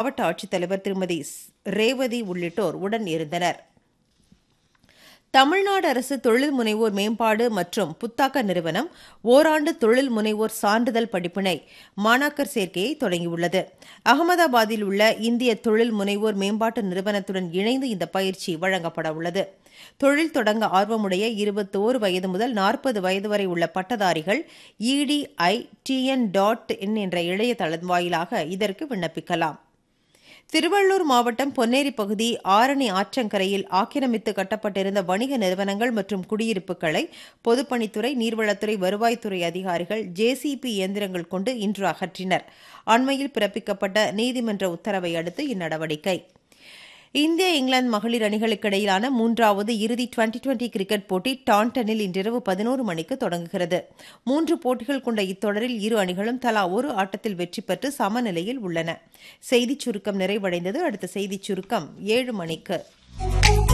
மாவட்ட ஆட்சித்தலைவர் திருமதி ரேவதி உள்ளிட்டோர் உடன் இருந்தனர் தமிழ்நாடு அரசு தொழில் முனைவோர் மேம்பாடு மற்றும் புத்தாக்க நிறுவனம் ஓராண்டு தொழில் முனைவோர் சான்றிதழ் படிப்பினை மாணாக்கர் சேர்க்கையை தொடங்கியுள்ளது அகமதாபாத்தில் உள்ள இந்திய தொழில் முனைவோர் மேம்பாட்டு நிறுவனத்துடன் இணைந்து இந்த பயிற்சி வழங்கப்பட உள்ளது தொழில் தொடங்க ஆர்வமுடைய இருபத்தோரு வயது முதல் நாற்பது வயது வரை உள்ள பட்டதாரிகள் இடிஐ டிஎன் டாட் இன் என்ற இணையதளம் வாயிலாக இதற்கு விண்ணப்பிக்கலாம் திருவள்ளூர் மாவட்டம் பொன்னேரி பகுதி ஆரணி ஆற்றங்கரையில் ஆக்கிரமித்து கட்டப்பட்டிருந்த வணிக நிறுவனங்கள் மற்றும் குடியிருப்புகளை பொதுப்பணித்துறை நீர்வளத்துறை வருவாய்த்துறை அதிகாரிகள் ஜேசிபி இயந்திரங்கள் கொண்டு இன்று அகற்றினர் அண்மையில் பிறப்பிக்கப்பட்ட நீதிமன்ற உத்தரவை அடுத்து இந்நடவடிக்கை இந்திய இங்கிலாந்து மகளிர் அணிகளுக்கு இடையிலான மூன்றாவது இறுதி டுவெண்டி டுவெண்டி கிரிக்கெட் போட்டி டாண்டனில் இன்றிரவு பதினோரு மணிக்கு தொடங்குகிறது மூன்று போட்டிகள் கொண்ட இத்தொடரில் இரு அணிகளும் தலா ஒரு ஆட்டத்தில் வெற்றி பெற்று சமநிலையில் உள்ளன செய்திச் சுருக்கம் நிறைவடைந்தது அடுத்த செய்திச் சுருக்கம் ஏழு மணிக்கு